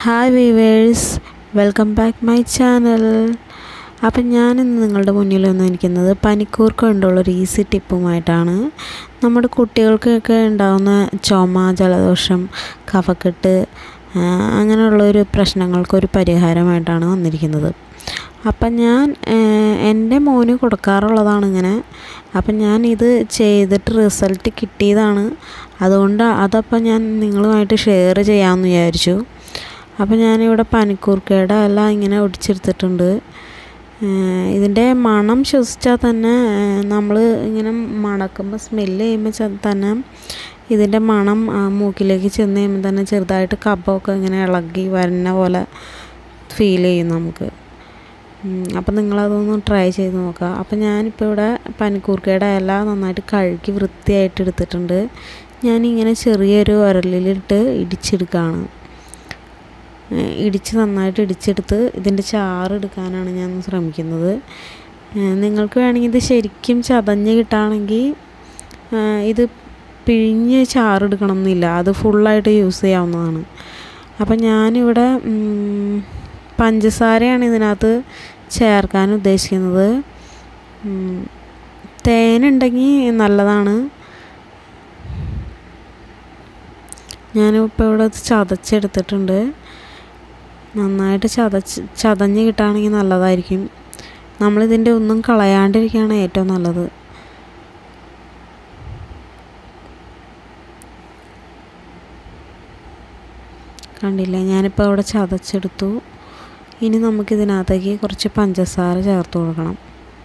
hi viewers welcome back my channel അപ്പം ഞാനിന്ന് നിങ്ങളുടെ മുന്നിൽ വന്നിരിക്കുന്നത് പനിക്കൂർക്ക കൊണ്ടുള്ളൊരു ഈസി ടിപ്പുമായിട്ടാണ് നമ്മുടെ കുട്ടികൾക്കൊക്കെ ഉണ്ടാകുന്ന ചുമ ജലദോഷം കഫക്കെട്ട് ആ, അങ്ങനെയുള്ളൊരു പ്രശ്നങ്ങൾക്കൊരു പരിഹാരമായിട്ടാണ് വന്നിരിക്കുന്നത് അപ്പം ഞാൻ ആ, എൻ്റെ മോന് കൊടുക്കാറുള്ളതാണ് ഇങ്ങനെ അപ്പം ഞാൻ ഇത് ചെയ്തിട്ട് റിസൾട്ട് കിട്ടിയതാണ് അതുകൊണ്ട് അതപ്പം ഞാൻ നിങ്ങളുമായിട്ട് ഷെയർ ചെയ്യാമെന്ന് വിചാരിച്ചു അപ്പോൾ ഞാനിവിടെ പനിക്കൂർക്കയുടെ എല്ലാം ഇങ്ങനെ ഒടിച്ചെടുത്തിട്ടുണ്ട് ഏഹ് ഇതിൻ്റെ മണം ശ്വസിച്ചാൽ തന്നെ നമ്മൾ ഇങ്ങനെ മണക്കുമ്പോൾ സ്മെല്ല് ചെയ്യുമ്പോൾ ചെ- തന്നെ ഇതിൻ്റെ മണം ആ, മൂക്കിലേക്ക് ചെന്ന് കഴിയുമ്പോൾ തന്നെ ചെറുതായിട്ട് കഫമൊക്കെ ഇങ്ങനെ ഇളകി വരുന്ന പോലെ ഫീൽ ചെയ്യും നമുക്ക് അപ്പം നിങ്ങളതൊന്ന് ട്രൈ ചെയ്ത് നോക്കുക അപ്പം ഞാനിപ്പോൾ ഇവിടെ പനിക്കൂർക്കയുടെ ഇല നന്നായിട്ട് കഴുകി വൃത്തിയായിട്ട് എടുത്തിട്ടുണ്ട് ഞാനിങ്ങനെ ചെറിയൊരു ഉരലിലിട്ട് ഇടിച്ചെടുക്കുകയാണ് ഏഹ് ഇടിച്ച് നന്നായിട്ട് ഇടിച്ചെടുത്ത് ഇതിൻ്റെ ചാറ് എടുക്കാനാണ് ഞാൻ ശ്രമിക്കുന്നത് ഏഹ് നിങ്ങൾക്ക് വേണമെങ്കിൽ ഇത് ശരിക്കും ചതഞ്ഞ് കിട്ടുകയാണെങ്കിൽ ഏഹ് ഇത് പിഴിഞ്ഞ് ചാറെടുക്കണം എന്നില്ല അത് ഫുള്ളായിട്ട് യൂസ് ചെയ്യാവുന്നതാണ് അപ്പം ഞാനിവിടെ ഉം, പഞ്ചസാരയാണ് ഇതിനകത്ത് ചേർക്കാൻ ഉദ്ദേശിക്കുന്നത് ഉം, തേനുണ്ടെങ്കിൽ നല്ലതാണ് ഞാനിപ്പോൾ ഇവിടെ ഇത് ചതച്ചെടുത്തിട്ടുണ്ട് നന്നായിട്ട് ചതച്ച് ചതഞ്ഞ് കിട്ടുകയാണെങ്കിൽ നല്ലതായിരിക്കും നമ്മളിതിൻ്റെ ഒന്നും കളയാണ്ടിരിക്കുകയാണ് ഏറ്റവും നല്ലത് കണ്ടില്ലേ ഞാനിപ്പോൾ അവിടെ ചതച്ചെടുത്തു ഇനി നമുക്കിതിനകത്തേക്ക് കുറച്ച് പഞ്ചസാര ചേർത്ത് കൊടുക്കണം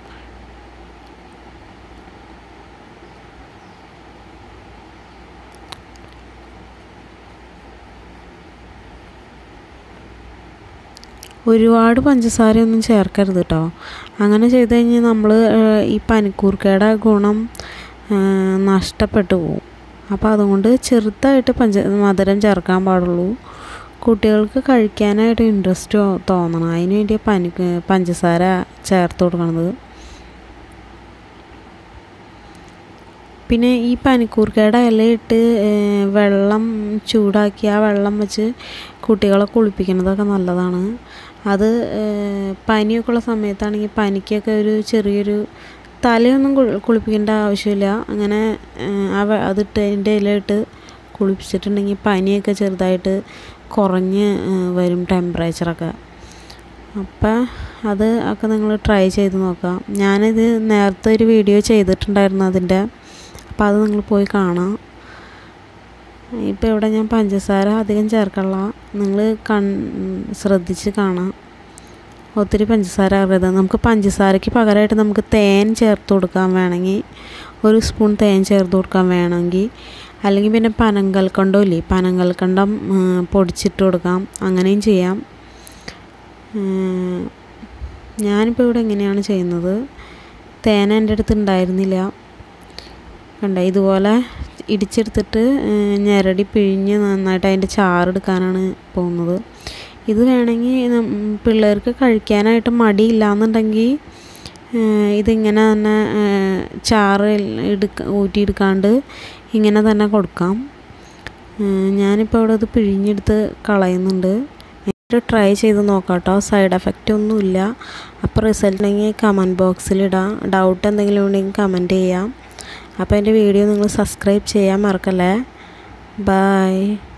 ഒരുപാട് പഞ്ചസാരയൊന്നും ചേർക്കരുത് കേട്ടോ അങ്ങനെ ചെയ്ത് കഴിഞ്ഞാൽ നമ്മൾ ഈ പനിക്കൂർക്കയുടെ ഗുണം ആ, നഷ്ടപ്പെട്ടു പോകും അപ്പോൾ അതുകൊണ്ട് ചെറുതായിട്ട് പഞ്ച മധുരം ചേർക്കാൻ പാടുള്ളൂ കുട്ടികൾക്ക് കഴിക്കാനായിട്ട് ഇൻട്രസ്റ്റ് തോന്നണം അതിന് വേണ്ടി പനി പഞ്ചസാര ചേർത്ത് കൊടുക്കണത് പിന്നെ ഈ പനിക്കൂർക്കയുടെ ഇലയിട്ട് ഏഹ്, വെള്ളം ചൂടാക്കി ആ വെള്ളം വെച്ച് കുട്ടികളെ കുളിപ്പിക്കുന്നതൊക്കെ നല്ലതാണ് അത് ഏഹ്, പനിയൊക്കെ ഉള്ള സമയത്താണെങ്കിൽ പനിക്കൊക്കെ ഒരു ചെറിയൊരു തലയൊന്നും കുളി- കുളിപ്പിക്കേണ്ട ആവശ്യമില്ല അങ്ങനെ ഏഹ്, ആ വെ- അതിട്ട് അതിൻ്റെ ഇലയിട്ട് കുളിപ്പിച്ചിട്ടുണ്ടെങ്കിൽ പനിയൊക്കെ ചെറുതായിട്ട് കുറഞ്ഞ് ഏഹ്, വരും ടെമ്പറേച്ചറൊക്കെ അപ്പം അത് ഒക്കെ നിങ്ങൾ ട്രൈ ചെയ്ത് നോക്കാം ഞാനിത് നേരത്തെ ഒരു വീഡിയോ ചെയ്തിട്ടുണ്ടായിരുന്നു അതിൻ്റെ അപ്പോൾ അത് നിങ്ങൾ പോയി കാണാം ഇപ്പോൾ ഇവിടെ ഞാൻ പഞ്ചസാര അധികം ചേർക്കല്ല നിങ്ങൾ കൺ ശ്രദ്ധിച്ച് കാണാം ഒത്തിരി പഞ്ചസാര ആകരുത് നമുക്ക് പഞ്ചസാരയ്ക്ക് പകരമായിട്ട് നമുക്ക് തേൻ ചേർത്ത് കൊടുക്കാൻ വേണമെങ്കിൽ ഒരു സ്പൂൺ തേൻ ചേർത്ത് കൊടുക്കാൻ വേണമെങ്കിൽ അല്ലെങ്കിൽ പിന്നെ പനങ്കൽക്കണ്ടം ഇല്ലേ പനങ്കൽക്കണ്ടം ഉം, പൊടിച്ചിട്ട് കൊടുക്കാം അങ്ങനെയും ചെയ്യാം ഉം, ഞാനിപ്പോൾ ഇവിടെ എങ്ങനെയാണ് ചെയ്യുന്നത് തേൻ എൻ്റെ അടുത്ത് ഉണ്ടായിരുന്നില്ല കണ്ട ഇതുപോലെ ഇടിച്ചെടുത്തിട്ട് ഏഹ്, ഞെരടി പിഴിഞ്ഞ് നന്നായിട്ട് അതിൻ്റെ ചാറെടുക്കാനാണ് പോകുന്നത് ഇത് വേണമെങ്കിൽ നം- പിള്ളേർക്ക് കഴിക്കാനായിട്ട് മടിയില്ലാന്നുണ്ടെങ്കിൽ ഏഹ്, ഇതിങ്ങനെ തന്നെ ഏഹ്, ചാറ് എടുക്ക ഊറ്റിയെടുക്കാണ്ട് ഇങ്ങനെ തന്നെ കൊടുക്കാം ഏഹ്, ഞാനിപ്പോൾ ഇവിടെ ഇത് പിഴിഞ്ഞെടുത്ത് കളയുന്നുണ്ട് എന്നിട്ട് ട്രൈ ചെയ്ത് നോക്കാം കേട്ടോ സൈഡ് എഫക്റ്റ് ഒന്നുമില്ല അപ്പോൾ റിസൾട്ട് ഉണ്ടെങ്കിൽ കമൻറ്റ് ബോക്സിൽ ഇടാം ഡൗട്ട് എന്തെങ്കിലും ഉണ്ടെങ്കിൽ കമൻറ്റ് ചെയ്യാം അപ്പോൾ എൻ്റെ വീഡിയോ നിങ്ങൾ സബ്സ്ക്രൈബ് ചെയ്യാൻ മറക്കല്ലേ ബൈ